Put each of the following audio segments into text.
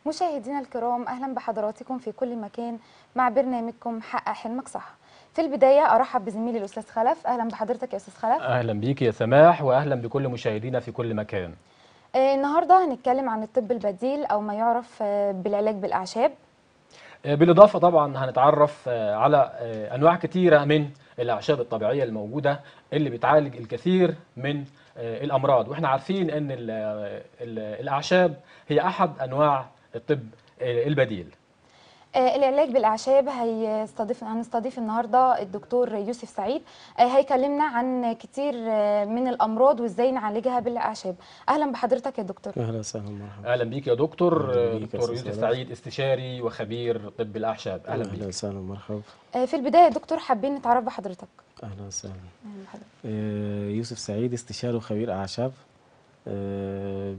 مشاهدينا الكرام اهلا بحضراتكم في كل مكان مع برنامجكم حقق حلمك صح في البدايه ارحب بزميلي الاستاذ خلف اهلا بحضرتك يا استاذ خلف اهلا بيك يا سماح واهلا بكل مشاهدينا في كل مكان آه النهارده هنتكلم عن الطب البديل او ما يعرف آه بالعلاج بالاعشاب آه، بالاضافه طبعا هنتعرف آه، على آه، انواع كثيره من الاعشاب الطبيعيه الموجوده اللي بتعالج الكثير من آه، الامراض واحنا عارفين ان ال- ال- الاعشاب هي احد انواع الطب آه، البديل آه العلاج بالاعشاب هيستضيف هنستضيف النهارده الدكتور يوسف سعيد آه هيكلمنا عن كتير آه من الامراض وازاي نعالجها بالاعشاب اهلا بحضرتك يا دكتور اهلا وسهلا مرحبا اهلا بيك يا دكتور أهلا آه، بيك يا دكتور أستاذ يوسف سلام. سعيد استشاري وخبير طب الاعشاب اهلا اهلا بيك وسهلا مرحبا آه في البدايه يا دكتور حابين نتعرف بحضرتك اهلا وسهلا أهلاً بحضرتك. آه، يوسف سعيد استشاري وخبير اعشاب آه،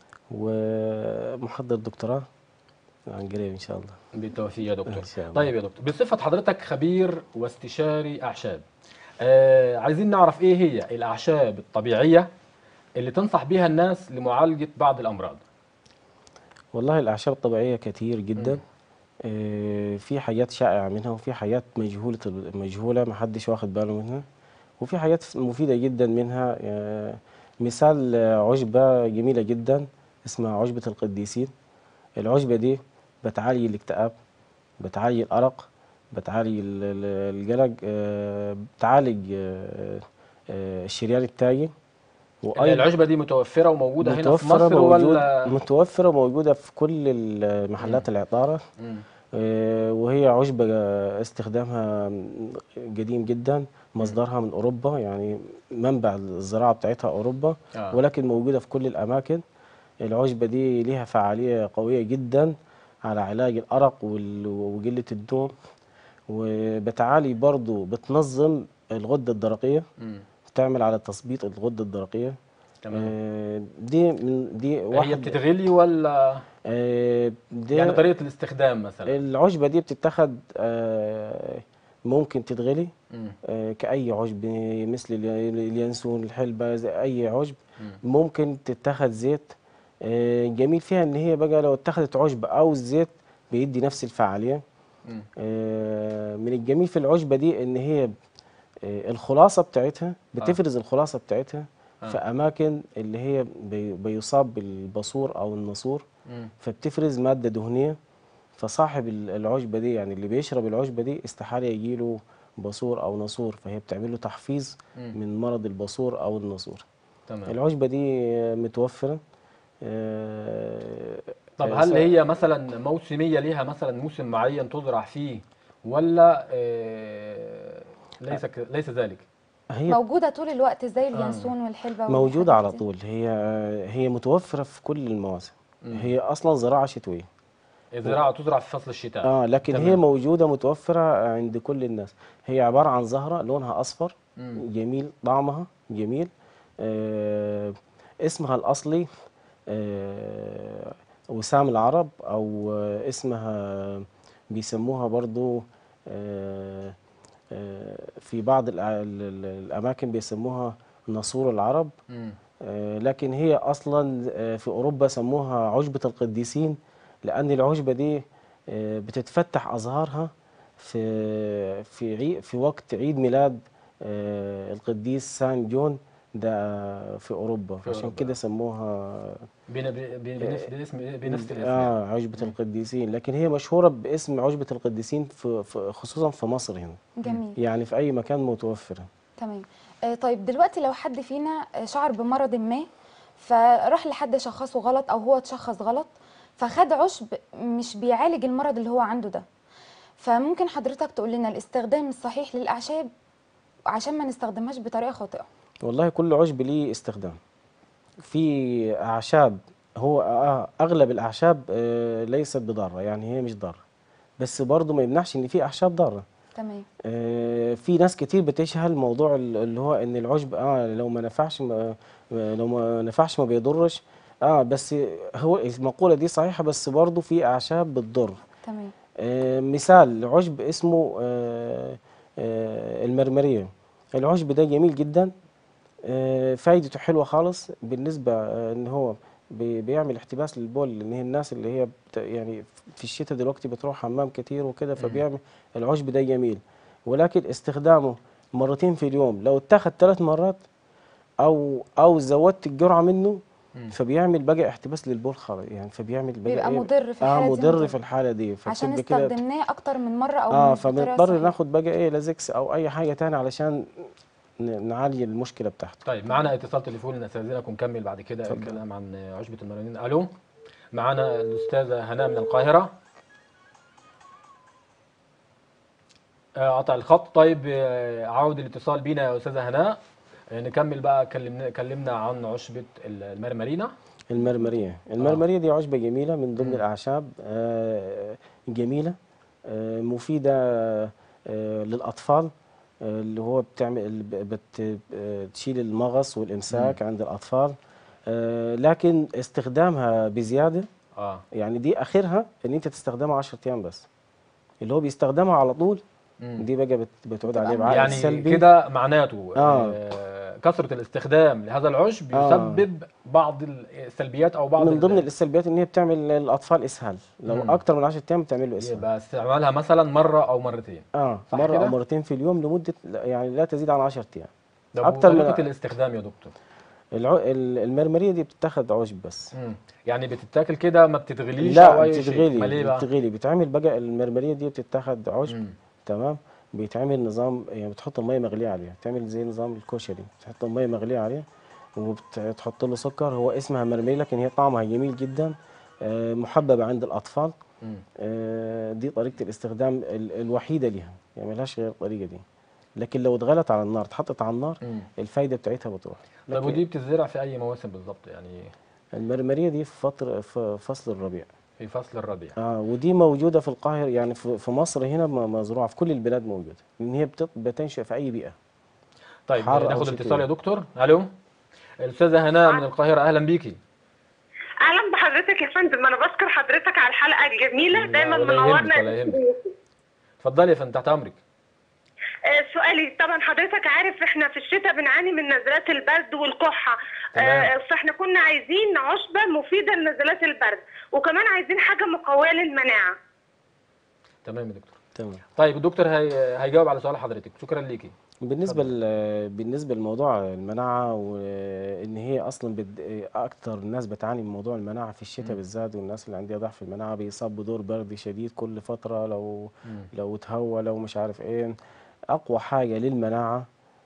ومحضر دكتوراه عن قريب ان شاء الله بالتوفيق يا دكتور إن شاء الله. طيب يا دكتور بصفة حضرتك خبير واستشاري أعشاب آه عايزين نعرف إيه هي الأعشاب الطبيعية اللي تنصح بها الناس لمعالجة بعض الأمراض والله الاعشاب الطبيعيه كتير جدا آه، في حاجات شائعه منها وفي حاجات مجهوله مجهوله ما حدش واخد باله منها وفي حاجات مفيده جدا منها آه، مثال آه، عشبه جميله جدا اسمها عشبه القديسين العشبه دي بتعالج الاكتئاب بتعالج الارق بتعالج ال- ال- القلق آه، بتعالج آه، آه، الشريان التاجي وأيضاً- العشبة دي متوفرة وموجودة هنا في متوفرة مصر موجود ولا متوفرة موجودة في كل ال- محلات العطارة مم. آه، وهي عشبة آه، استخدامها قديم جدا مصدرها من أوروبا يعني منبع الزراعة بتاعتها أوروبا آه. ولكن موجودة في كل الأماكن العشبة دي ليها فعالية قوية جدا على علاج الأرق وال- وقلة النوم وبتعالي برضو بتنظم الغدة الدرقية مم. بتعمل على تثبيط الغدة الدرقية تمام آه، دي من دي هي واحد بتتغلي ولا آه، دي يعني طريقة الاستخدام مثلا العشبة دي بتتاخد آه، ممكن تتغلي مم. آه، كأي عشب مثل الي- اليانسون الحلبة زي أي عشب مم. ممكن تتاخد زيت آه، جميل فيها إن هي بقى لو اتاخدت عشبة أو الزيت بيدي نفس الفعالية مم. آه، من الجميل في العشبة دي إن هي آه، الخلاصة بتاعتها بتفرز الخلاصة بتاعتها آه. في أماكن اللي هي بي- بيصاب بالبثور أو الناسور مم. فبتفرز مادة دهنية فصاحب ال- العشبة دي يعني اللي بيشرب العشبة دي استحالة يجيله بثور أو ناسور فهي بتعمل له تحفيز مم. من مرض البثور أو الناسور تمام العشبة دي آه، متوفرة آه، طب آه، هل سا- هي مثلا موسمية ليها مثلا موسم معين تزرع فيه ولا آه، ليس ك- ليس ذلك؟ هي موجوده طول الوقت زي اليانسون والحلبه موجودة على والحاجات دي. طول هي آه، هي متوفرة في كل المواسم مم. هي أصلا زراعة شتوية الزراعة تزرع في فصل الشتاء اه لكن تمام. هي موجودة متوفرة عند كل الناس هي عبارة عن زهرة لونها أصفر مم. جميل طعمها جميل آه اسمها الأصلي آه وسام العرب أو آه اسمها بيسموها برضو آه آه في بعض الأ- ال- ال- الأماكن بيسموها ناسور العرب مم. آه، لكن هي اصلا آه، في اوروبا سموها عشبة القديسين لان العشبة دي آه، بتتفتح ازهارها في في عي في وقت عيد ميلاد آه، القديس سان جون ده في اوروبا في عشان أوروبا. كده سموها بن- ب- ب- بنفس باسم بنفس الاسم اه عشبة القديسين لكن هي مشهورة باسم عشبة القديسين في في- خصوصا في مصر هنا جميل يعني في اي مكان متوفرة تمام آه، طيب دلوقتي لو حد فينا آه، شعر بمرض ما فراح لحد شخصه غلط او هو اتشخص غلط فخد عشب مش بيعالج المرض اللي هو عنده ده فممكن حضرتك تقول لنا الاستخدام الصحيح للاعشاب عشان ما نستخدمهاش بطريقه خاطئه والله كل عشب ليه استخدام في اعشاب هو آه اغلب الاعشاب آه ليست بضاره يعني هي مش ضاره بس برضه ما يمنعش ان في اعشاب ضاره تمام آه في ناس كتير بتشهل موضوع ال- اللي هو ان العشب اه لو ما نفعش ما آه، لو ما نفعش ما بيضرش اه بس هو المقوله دي صحيحه بس برضه في اعشاب بتضر تمام آه، مثال عشب اسمه آه، آه، المرمرية العشب ده جميل جدا آه، فايدته حلوة خالص بالنسبة آه، ان هو بي- بيعمل احتباس للبول لان هي الناس اللي هي بت يعني في الشتاء دلوقتي بتروح حمام كتير وكده فبيعمل العشب ده جميل ولكن استخدامه مرتين في اليوم لو اتاخد ثلاث مرات او او زودت الجرعه منه مم. فبيعمل بقى احتباس للبول خالص يعني فبيعمل بقى بيبقى إيه؟ مضر في اه الحالة دي مضر مضر. في الحاله دي عشان فبتبقى كده استخدمناه اكتر من مره او اه بطريقة فبنضطر صحيحة. ناخد بقى ايه لازكس او اي حاجه تانية علشان ن- نعالج المشكله بتاعته طيب معانا اتصال تليفوني نستاذنكم نكمل بعد كده اتفضل. الكلام عن عشبة المرانين الو معانا الاستاذة هناء من القاهرة آه، قطع الخط طيب آه، عاود الاتصال بينا يا استاذة هناء آه، نكمل بقى كلمنا كلمنا عن عشبة المرمرينا المرمريه المرمريه دي عشبه جميله من ضمن الاعشاب آه جميله آه مفيده آه للاطفال آه اللي هو بتعمل بت آه، تشيل المغص والامساك عند الاطفال آه لكن استخدامها بزياده اه يعني دي اخرها ان انت تستخدمها 10 ايام بس اللي هو بيستخدمها على طول مم. دي بقى بت- بتعود بتبقى عليه بعائد يعني سلبي كده معناته آه. آه، كثرة الاستخدام لهذا العشب آه. يسبب بعض السلبيات او بعض من ضمن ال- السلبيات ان هي بتعمل للاطفال اسهال لو مم. اكتر من 10 ايام بتعمل له اسهال يبقى استعمالها مثلا مرة او مرتين اه صح مره كده؟ او مرتين في اليوم لمده لا- يعني لا تزيد عن 10 ايام ده أكتر من- طريقة الاستخدام يا دكتور الع... ال- المرمريه دي بتتاخد عشب بس مم. يعني بتتاكل كده ما بتتغليش او لا اي شيء بتتغلي امال ايه بقى بتتغلي بتعمل بقى المرمريه دي بتتاخد عشب مم. تمام بيتعمل نظام يعني بتحط الميه مغليه عليها بتعمل زي نظام الكشري تحط الميه مغليه عليها وبتحط له سكر هو اسمها مرمريه لكن هي طعمها جميل جدا آه، محببه عند الاطفال مم. آه، دي طريقه الاستخدام ال- الوحيده ليها يعني ملهاش غير الطريقه دي لكن لو اتغلت على النار اتحطت على النار مم. الفايده بتاعتها بتروح طب لكن ودي بتزرع في اي مواسم بالظبط يعني المرمريه دي في فتره في فصل الربيع في فصل الربيع اه ودي موجوده في القاهره يعني في في مصر هنا م- مزروعه في كل البلاد موجوده لان هي بتط- بتنشا في اي بيئه طيب حار أو ناخد شتوي. الاتصال يا دكتور الو الاستاذة هناء من القاهرة اهلا بيكي اهلا بحضرتك يا فندم انا بشكر حضرتك على الحلقه الجميله لا، دايما ولا يهمك، منورنا ولا يهمك. اتفضلي يا فندم تحت امرك آه، سؤالي طبعا حضرتك عارف احنا في الشتاء بنعاني من نزلات البرد والكحه تمام. آه، فاحنا كنا عايزين عشبه مفيده لنزلات البرد وكمان عايزين حاجه مقويه للمناعه تمام يا دكتور تمام طيب الدكتور هي... هيجاوب على سؤال حضرتك شكرا ليكي بالنسبه ل- بالنسبه لموضوع المناعه وان هي اصلا بد... اكتر الناس بتعاني من موضوع المناعه في الشتاء بالذات والناس اللي عندها ضعف المناعه بيصاب بدور برد شديد كل فتره لو مم. لو تهوى لو مش عارف ايه اقوى حاجه للمناعه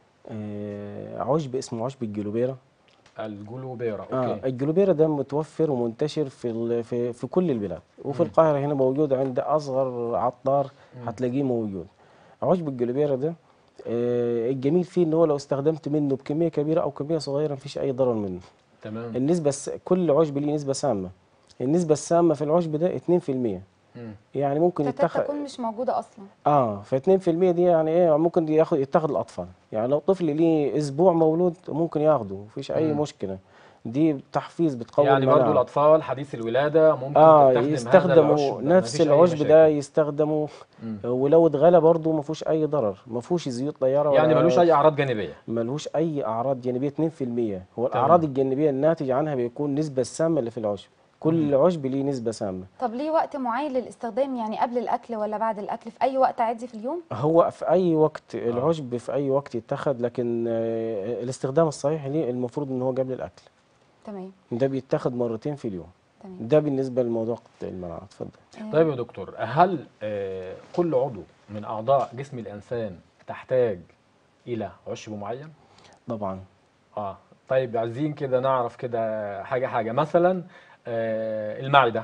آه، عشب اسمه عشب الجلوبيرا الجلوبيرا آه اوكي الجلوبيرا ده متوفر ومنتشر في ال- في في كل البلاد وفي القاهره هنا موجود عند اصغر عطار هتلاقيه موجود عشب الجلوبيرا ده آه الجميل فيه ان هو لو استخدمت منه بكميه كبيره او كميه صغيره مفيش اي ضرر منه تمام النسبه الس... كل عشب ليه نسبه سامه النسبه السامه في العشب ده 2% مم. يعني ممكن تكاد يتاخد تكون مش موجوده اصلا اه ف 2% دي يعني ايه ممكن ياخد يتاخد الاطفال يعني لو طفل ليه اسبوع مولود ممكن ياخده مفيش اي مم. مشكله دي تحفيز بتقوي يعني برضو المناعة. الاطفال حديث الولاده ممكن اه تستخدم هذا يستخدموا العشب ده، نفس مفيش أي العشب ده مشاكل. يستخدموا مم. ولو اتغلى برضه ما فيهوش اي ضرر ما فيهوش زيوت طياره يعني ولا ملوش اي اعراض جانبيه ملوش اي اعراض جانبيه 2% هو الاعراض الجانبيه الناتجه عنها بيكون النسبه السامه اللي في العشب كل عشب ليه نسبه سامه طب ليه وقت معين للاستخدام يعني قبل الاكل ولا بعد الاكل في اي وقت عادي في اليوم هو في اي وقت العشب في اي وقت يتاخد لكن آه، الاستخدام الصحيح ليه المفروض ان هو قبل الاكل تمام ده بيتاخد مرتين في اليوم تمام ده بالنسبه لموضوع المناعه اتفضل آه، طيب يا دكتور هل آه، كل عضو من اعضاء جسم الانسان تحتاج الى عشب معين طبعا اه طيب عايزين كده نعرف كده حاجه حاجه مثلا آه، المعده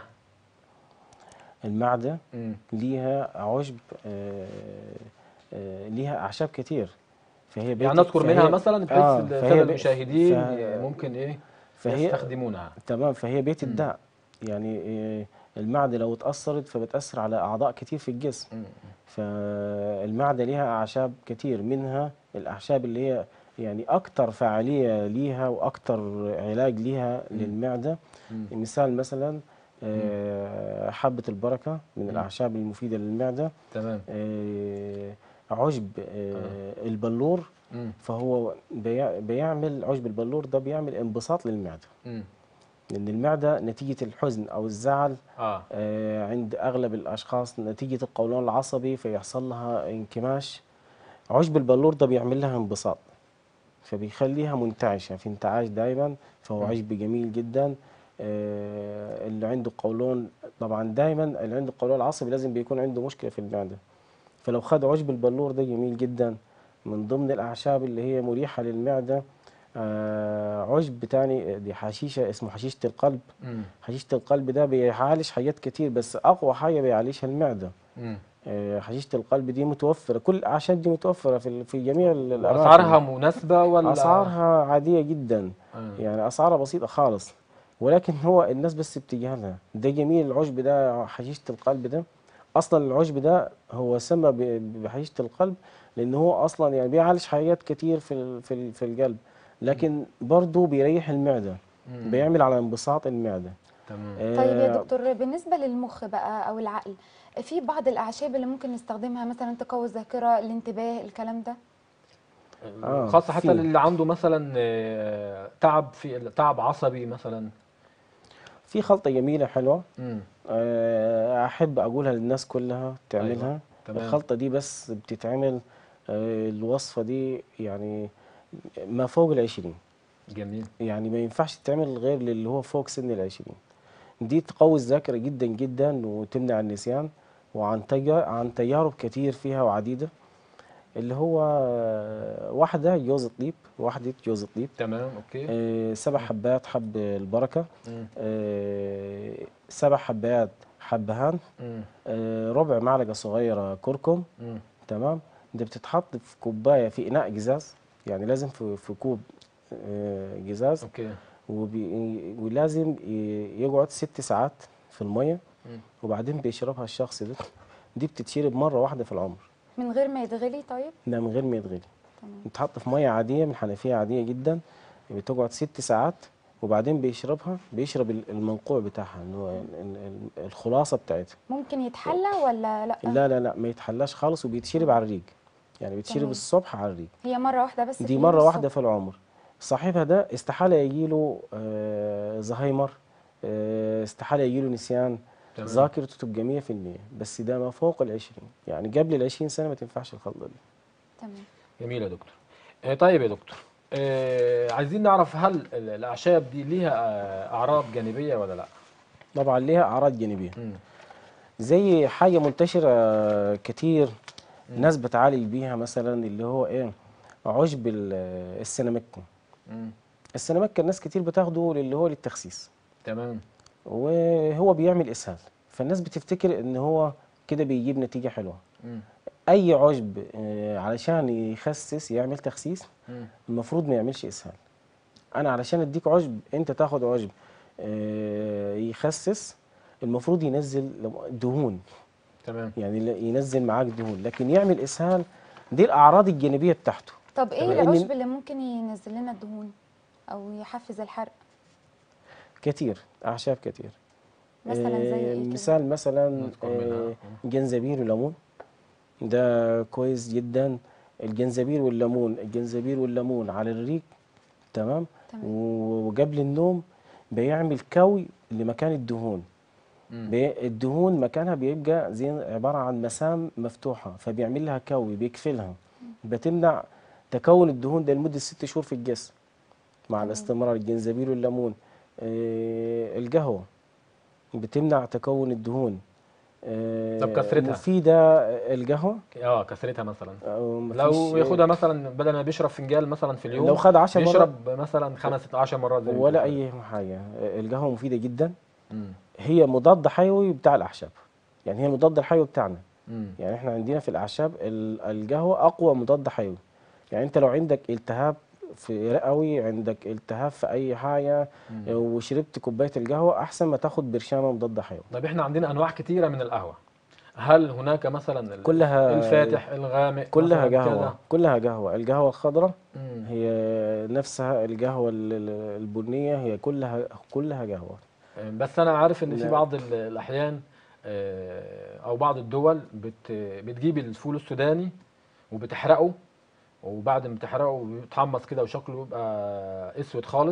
المعده مم. ليها عشب آه، آه، ليها اعشاب كتير فهي بيت- يعني نذكر منها فهي- مثلا بحيث آه، الساده فهي ب- المشاهدين ف- ممكن ايه فهي يستخدمونها تمام فهي بيت الداء يعني آه، المعده لو اتاثرت فبتاثر على اعضاء كتير في الجسم مم. فالمعده ليها اعشاب كتير منها الاعشاب اللي هي يعني اكتر فعاليه ليها واكتر علاج ليها للمعده مم. مثال مثلا آه، حبه البركه من الاعشاب المفيده للمعده تمام آه، عشب آه، البلور مم. فهو بيع- بيعمل عشب البلور ده بيعمل انبساط للمعده مم. لان المعده نتيجه الحزن او الزعل اه آه، عند اغلب الاشخاص نتيجه القولون العصبي فيحصل لها انكماش عشب البلور ده بيعمل لها انبساط فبيخليها منتعشه في انتعاش دائما فهو مم. عشب جميل جدا آه، اللي عنده قولون طبعا دائما اللي عنده قولون العصبي لازم بيكون عنده مشكله في المعده فلو خد عشب البلور ده جميل جدا من ضمن الاعشاب اللي هي مريحه للمعده آه، عشب تاني دي حشيشه اسمه حشيشه القلب امم حشيشه القلب ده بيعالج حاجات كتير بس اقوى حاجه بيعالجها المعده امم آه، حشيشه القلب دي متوفره كل الاعشاب دي متوفره في في جميع ال- الاماكن اسعارها مناسبه ولا اسعارها عاديه جدا آه. يعني اسعارها بسيطه خالص ولكن هو الناس بس بتجهلها ده جميل العشب ده حشيشه القلب ده اصلا العشب ده هو سمى ب- بحشيشه القلب لان هو اصلا يعني بيعالج حاجات كتير في ال- في ال- في القلب لكن برضه بيريح المعده مم. بيعمل على انبساط المعده تمام طيب يا آه، دكتور بالنسبة للمخ بقى أو العقل في بعض الأعشاب اللي ممكن نستخدمها مثلا تقوي الذاكرة الانتباه الكلام ده آه، خاصه حتى في. اللي عنده مثلا آه، تعب في تعب عصبي مثلا في خلطه جميله حلوه امم آه، احب اقولها للناس كلها تعملها أيوة، تمام. الخلطه دي بس بتتعمل آه، الوصفه دي يعني ما فوق العشرين جميل يعني ما ينفعش تتعمل غير للي هو فوق سن العشرين دي تقوي الذاكرة جدا جدا وتمنع النسيان وعن تجا عن تجارب كتير فيها وعديدة اللي هو آه، واحدة جوز الطيب واحدة جوز الطيب تمام اوكي آه، سبع حبات حب البركة مم. آه، سبع حبات حبهان مم. آه، ربع معلقة صغيرة كركم مم. تمام ده بتتحط في كوباية في إناء جزاز يعني لازم في في كوب آه، جزاز اوكي وبي... ولازم ي- يقعد ست ساعات في المية مم. وبعدين بيشربها الشخص ده دي بتتشرب مرة واحدة في العمر من غير ما يتغلي طيب ده من غير ما يتغلي تمام بتحط في مية عادية من حنفية عادية جدا بتقعد ست ساعات وبعدين بيشربها بيشرب ال- المنقوع بتاعها اللي هو ال- ال- ال- الخلاصة بتاعتها ممكن يتحلى ولا لا لا لا لا ما يتحلاش خالص وبيتشرب على الريق يعني بيتشرب تمام. الصبح على الريق هي مرة واحدة بس في دي اليوم مرة واحدة الصبح. في العمر صاحبها ده استحالة يجيله آه، زهايمر آه، استحالة يجيله نسيان تمام. ذاكرته تبقى 100% بس ده ما فوق العشرين يعني قبل العشرين سنة ما تنفعش الخلطة دي تمام جميل يا دكتور آه، طيب يا دكتور آه، عايزين نعرف هل ال- الاعشاب دي ليها آه، اعراض جانبيه ولا لا طبعا ليها أعراض جانبية مم. زي حاجة منتشرة كتير ناس بتعالج بيها مثلا اللي هو ايه عشب ال- السيناميكا مم. السيناميكا الناس كتير بتاخده اللي هو للتخسيس تمام وهو بيعمل اسهال فالناس بتفتكر ان هو كده بيجيب نتيجة حلوة مم. اي عشب آه، علشان يخسس يعمل تخسيس مم. المفروض ما يعملش اسهال انا علشان اديك عشب انت تاخد عشب آه، يخسس المفروض ينزل دهون تمام يعني ل- ينزل معاك دهون لكن يعمل اسهال دي الاعراض الجانبيه بتاعته طب ايه تمام. العشب اللي ممكن ينزل لنا الدهون او يحفز الحرق كتير اعشاب كتير مثلا زي آه، ايه كده؟ مثال مثلا نذكر منها. آه، جنزبيل وليمون ده كويس جدا الجنزبيل والليمون الجنزبيل والليمون على الريق تمام تمام. و- وقبل النوم بيعمل كوي لمكان الدهون مم. بي- الدهون مكانها بيبقى زي عبارة عن مسام مفتوحة فبيعمل لها كوي بيقفلها بتمنع تكون الدهون ده لمدة ست شهور في الجسم مع تمام. الاستمرار الجنزبيل والليمون آه، القهوة بتمنع تكون الدهون آه، طب كثرتها؟ مفيدة القهوة اه كثرتها مثلا أو لو مفيش- ياخدها مثلا بدل ما بيشرب فنجان مثلا في اليوم لو خد 10 مرات يشرب مثلا خمس ست 10 مرات زي ما ولا بتقول. أي حاجة القهوة مفيدة جدا مم. هي مضاد حيوي بتاع الأعشاب يعني هي المضاد الحيوي بتاعنا مم. يعني احنا عندنا في الاعشاب ال- القهوه اقوى مضاد حيوي يعني انت لو عندك التهاب في رئوي عندك التهاب في اي حاجه وشربت كوبايه القهوه احسن ما تاخد برشامه مضاد حيوي طب احنا عندنا انواع كثيره من القهوه هل هناك مثلا ال- كلها- الفاتح الغامق كلها مثلاً قهوه كذا؟ كلها قهوه القهوه الخضراء مم. هي نفسها القهوه ال- ال- البنيه هي كلها كلها قهوه بس انا عارف ان في لا. بعض ال- الاحيان آه، او بعض الدول بت بتجيب الفول السوداني وبتحرقه وبعد ما تحرقه بيتحمص كده وشكله بيبقى اسود خالص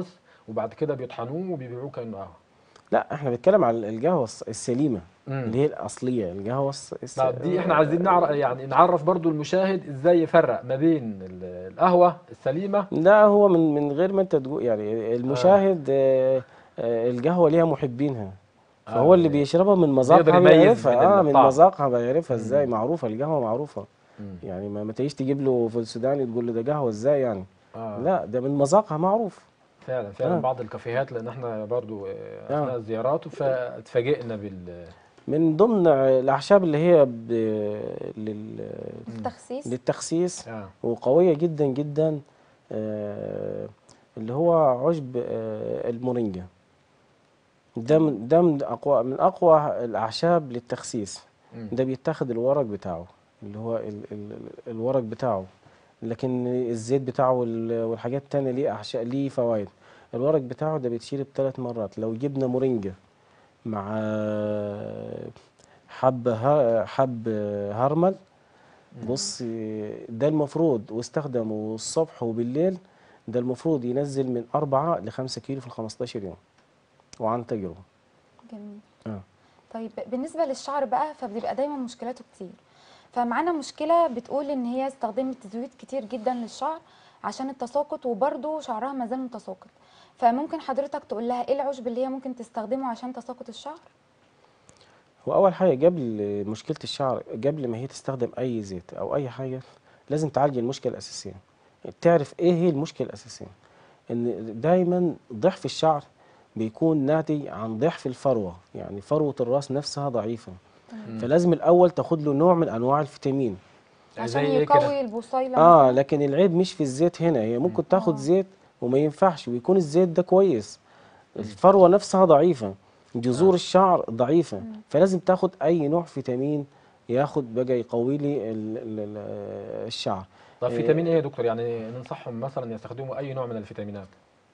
وبعد كده بيطحنوه وبيبيعوه كانه قهوه لا احنا بنتكلم على القهوه الس- السليمه مم. اللي هي الاصليه القهوه الس- الس- طب دي احنا عايزين نعرف يعني نعرف برضو المشاهد ازاي يفرق ما بين ال- القهوه السليمه لا هو من من غير ما انت تقول يعني المشاهد آه. آه القهوه ليها محبينها فهو آه، اللي بيشربها من مذاقها بيقدر يميز بيعرفها من اه من الطعم. مذاقها بيعرفها مم. ازاي معروفه القهوه معروفه مم. يعني ما, ما تجيش تجيب له فول سوداني تقول له ده قهوه ازاي يعني آه. لا ده من مذاقها معروف فعلا فعلا آه. بعض الكافيهات لان احنا برضو آه، آه. اثناء الزيارات فاتفاجئنا بال من ضمن الاعشاب اللي هي ب... لل... التخسيس للتخسيس آه. وقويه جدا جدا آه، اللي هو عشب آه، المورينجا ده من ده من اقوى من اقوى الاعشاب للتخسيس مم. ده بيتاخد الورق بتاعه اللي هو ال ال الورق بتاعه لكن الزيت بتاعه وال- والحاجات التانية ليه أعشاء ليه فوائد الورق بتاعه ده بيتشرب ثلاث مرات لو جبنا مورينجا مع حب ها- حب هرمل بص ده المفروض واستخدمه الصبح وبالليل ده المفروض ينزل من أربعة لخمسة كيلو في الخمستاشر يوم وعن تجربة جميل آه. طيب بالنسبة للشعر بقى فبيبقى دايما مشكلاته كتير فمعانا مشكلة بتقول ان هي استخدمت زيوت كتير جدا للشعر عشان التساقط وبرده شعرها ما زال متساقط فممكن حضرتك تقول لها ايه العشب اللي هي ممكن تستخدمه عشان تساقط الشعر هو اول حاجه قبل مشكله الشعر قبل ما هي تستخدم اي زيت او اي حاجه لازم تعالج المشكله الاساسيه تعرف ايه هي المشكله الاساسيه ان دايما ضعف الشعر بيكون ناتج عن ضعف الفروه يعني فروه الراس نفسها ضعيفه فلازم الاول تاخد له نوع من انواع الفيتامين عشان زي إيه كده؟ يقوي البصيلة اه مثلاً. لكن العيب مش في الزيت هنا هي ممكن تاخد آه. زيت وما ينفعش ويكون الزيت ده كويس الفروه نفسها ضعيفه جذور الشعر ضعيفه فلازم تاخد اي نوع فيتامين ياخد بقى يقوي لي ال- ال- ال- الشعر طب إيه. فيتامين ايه يا دكتور يعني ننصحهم مثلا يستخدموا اي نوع من الفيتامينات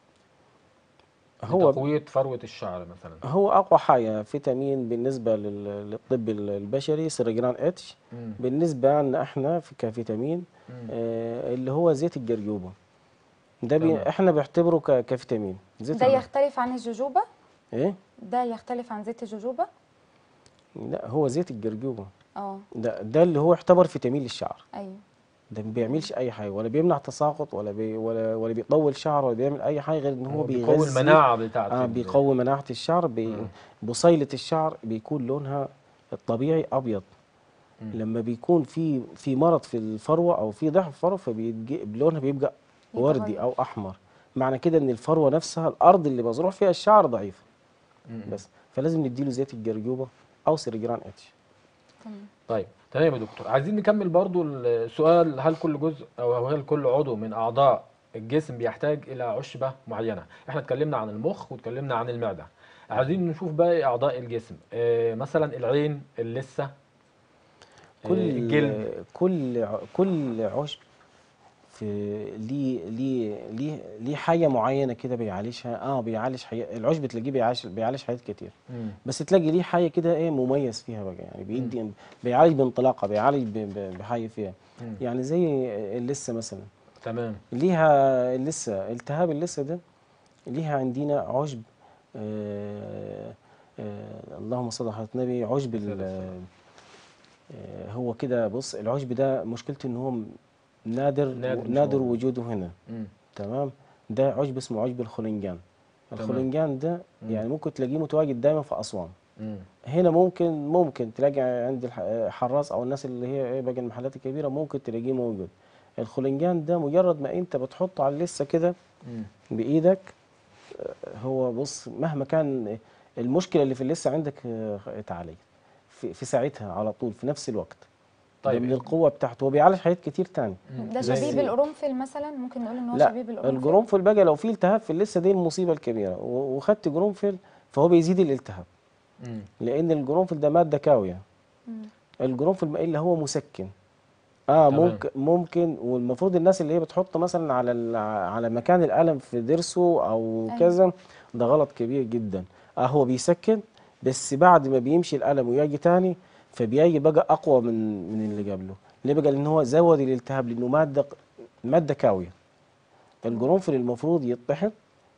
هو لتقويه فروه الشعر مثلا هو اقوى حاجه فيتامين بالنسبه لل- للطب البشري سيرجران اتش مم. بالنسبه بالنسبه لنا احنا في كفيتامين مم. آه اللي هو زيت الجرجوبه ده بي تمام. احنا بنعتبره ك- كفيتامين زيت ده الج- يختلف عن الجوجوبا ايه ده يختلف عن زيت الجوجوبا لا هو زيت الجرجوبه اه ده ده اللي هو يعتبر فيتامين للشعر ايوه ده ما بيعملش اي حاجه ولا بيمنع تساقط ولا بي ولا ولا بيطول شعر ولا بيعمل اي حاجه غير ان هو هو بيقوي بيغذي المناعه بتاعت اه ال- بيقوي مناعه الشعر بي مم. بصيله الشعر بيكون لونها الطبيعي ابيض مم. لما بيكون في في مرض في الفروه او في ضعف فروه فلونها بيبقى وردي يتغير. او احمر معنى كده ان الفروه نفسها الارض اللي مزروع فيها الشعر ضعيف مم. بس فلازم نديله زيت الجرجوبه او سيرجران اتش تمام طيب تمام يا دكتور عايزين نكمل برضو السؤال هل كل جزء او هل كل عضو من اعضاء الجسم بيحتاج الى عشبه معينه احنا اتكلمنا عن المخ واتكلمنا عن المعده عايزين نشوف باقي اعضاء الجسم آه مثلا العين اللثه آه، كل الجلد كل ع- كل عشب في ليه ليه ليه ليه حاجه معينه كده بيعالجها اه بيعالج حي... العشب تلاقيه بيعالج بيعالج حاجات كتير مم. بس تلاقي ليه حاجه كده ايه مميز فيها بقى يعني بيدي بيعالج بانطلاقه بيعالج ب- ب- بحاجه فيها مم. يعني زي اللثه مثلا تمام ليها اللثه التهاب اللثه ده ليها عندنا عشب آه آه اللهم صل على حضرة النبي عشب ال- آه هو كده بص العشب ده مشكلته ان هو نادر نادر مش نادر موجود. وجوده هنا مم. تمام ده عشب اسمه عشب الخلنجان تمام. الخلنجان ده مم. يعني ممكن تلاقيه متواجد دايما في اسوان مم. هنا ممكن ممكن تلاقي عند الح- الحراس او الناس اللي هي ايه باقي المحلات الكبيره ممكن تلاقيه موجود الخلنجان ده مجرد ما انت بتحطه على اللثه كده مم. بايدك آه، هو بص مهما كان المشكله اللي في اللثه عندك آه، اتعالجت في, في ساعتها على طول في نفس الوقت طيب طيب من القوه بتاعته هو بيعالج حاجات كتير تاني مم. ده زي- شبيب القرنفل مثلا ممكن نقول ان هو لا شبيب القرنفل القرنفل بقى لو في التهاب في اللثه دي المصيبه الكبيره و- وخدت قرنفل فهو بيزيد الالتهاب مم. لان القرنفل ده ماده كاويه مم. القرنفل ما الا هو مسكن اه تمام. ممكن ممكن والمفروض الناس اللي هي بتحط مثلا على ال- على مكان الالم في ضرسه او أيوة. كذا ده غلط كبير جدا اه هو بيسكن بس بعد ما بيمشي الالم ويجي تاني فبيجي بقى اقوى من من اللي قبله ليه بقى لان هو زود الالتهاب لانه ماده ماده كاويه القرنفل المفروض يطحن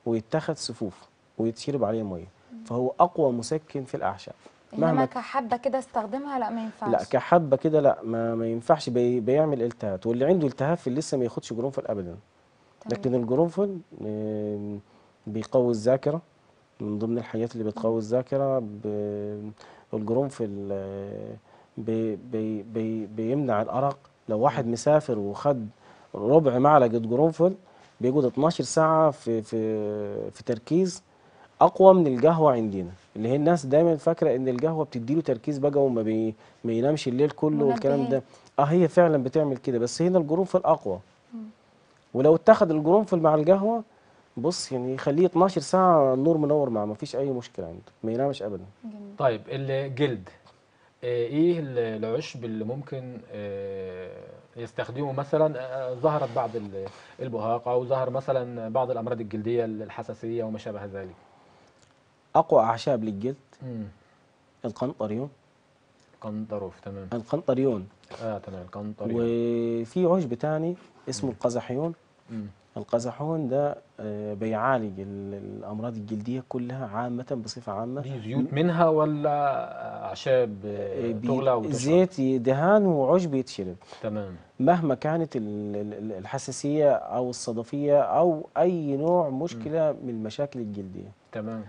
ويتخذ سفوف ويتشرب عليه ميه فهو اقوى مسكن في الاعشاب انما مهما كحبه كده استخدمها لا ما ينفعش لا كحبه كده لا ما, ما ينفعش بي بيعمل التهاب واللي عنده التهاب في اللثه ما ياخدش جرنفل ابدا تمام. لكن الجرنفل آم، بيقوي الذاكره من ضمن الحاجات اللي بتقوي الذاكره ب- الجرنفل آه، بي بي بي بيمنع الارق لو واحد مسافر وخد ربع معلقه جرنفل بيقعد 12 ساعه في في في تركيز اقوى من القهوه عندنا اللي هي الناس دايما فاكره ان القهوه بتديله تركيز بقى وما بي ما ينامش الليل كله والكلام ده منبهات. اه هي فعلا بتعمل كده بس هنا الجرنفل اقوى ولو اتخذ الجرنفل مع القهوه بص يعني يخليه 12 ساعه النور منور معه ما فيش اي مشكله عنده ما ينامش ابدا جميل. طيب الجلد آه، ايه ال- العشب اللي ممكن آه، يستخدمه مثلا آه، ظهرت بعض ال- البهاق او ظهر مثلا بعض الامراض الجلديه الحساسيه وما شابه ذلك اقوى اعشاب للجلد امم القنطريون قنطروف تمام القنطريون اه تمام القنطريف وفي عشب تاني اسمه القزحيون مم. القزحون ده آه، بيعالج ال- الامراض الجلديه كلها عامه بصفه عامه دي زيوت منها ولا اعشاب آه، آه، بي- تغلى وتشرب زيت دهان وعشب يتشرب تمام مهما كانت ال- ال- الحساسيه او الصدفيه او اي نوع مشكله من المشاكل الجلديه تمام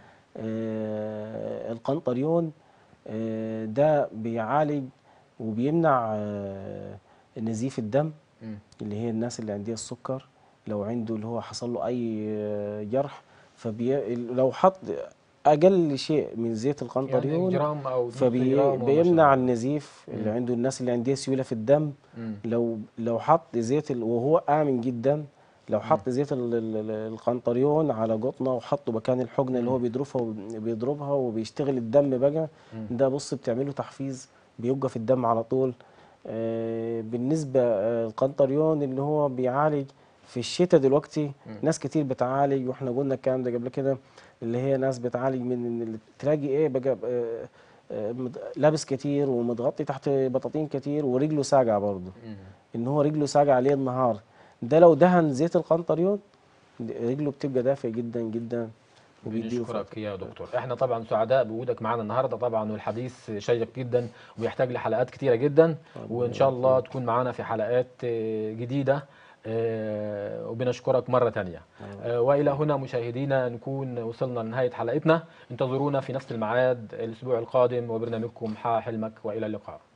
آه، القنطريون آه، ده بيعالج وبيمنع آه، نزيف الدم مم. اللي هي الناس اللي عندها السكر لو عنده اللي هو حصل له اي آه، جرح فبي لو حط اقل شيء من زيت يعني القنطريون جرام او نص جرام وما فبيمنع شابه. النزيف اللي مم. عنده الناس اللي عندها سيوله في الدم مم. لو لو حط زيت ال- وهو امن جدا لو حط زيت ال- ال- ال- القنطريون على قطنه وحطه مكان الحقنه اللي هو بيضربها وب- بيضربها وبيشتغل الدم بقى مم. ده بص بتعمله تحفيز بيوقف الدم على طول آه، بالنسبه آه، القنطريون اللي هو بيعالج في الشتاء دلوقتي ناس كتير بتعالج واحنا قلنا الكلام ده قبل كده اللي هي ناس بتعالج من إن اللي تلاقي ايه بقى آه، آه، مد- لابس كتير ومتغطي تحت بطاطين كتير ورجله ساقعه برضه مم. ان هو رجله ساقعه عليه النهار ده لو دهن زيت القنطريون رجله بتبقى دافئه جدا جدا وبيديله بنشكرك يا دكتور احنا طبعا سعداء بوجودك معانا النهارده طبعا والحديث شيق جدا ويحتاج لحلقات كتيره جدا وان شاء الله تكون معانا في حلقات آه، جديده آه، وبنشكرك مره تانية آه، والى هنا مشاهدينا نكون وصلنا لنهايه حلقتنا انتظرونا في نفس الميعاد الاسبوع القادم وبرنامجكم حا حلمك والى اللقاء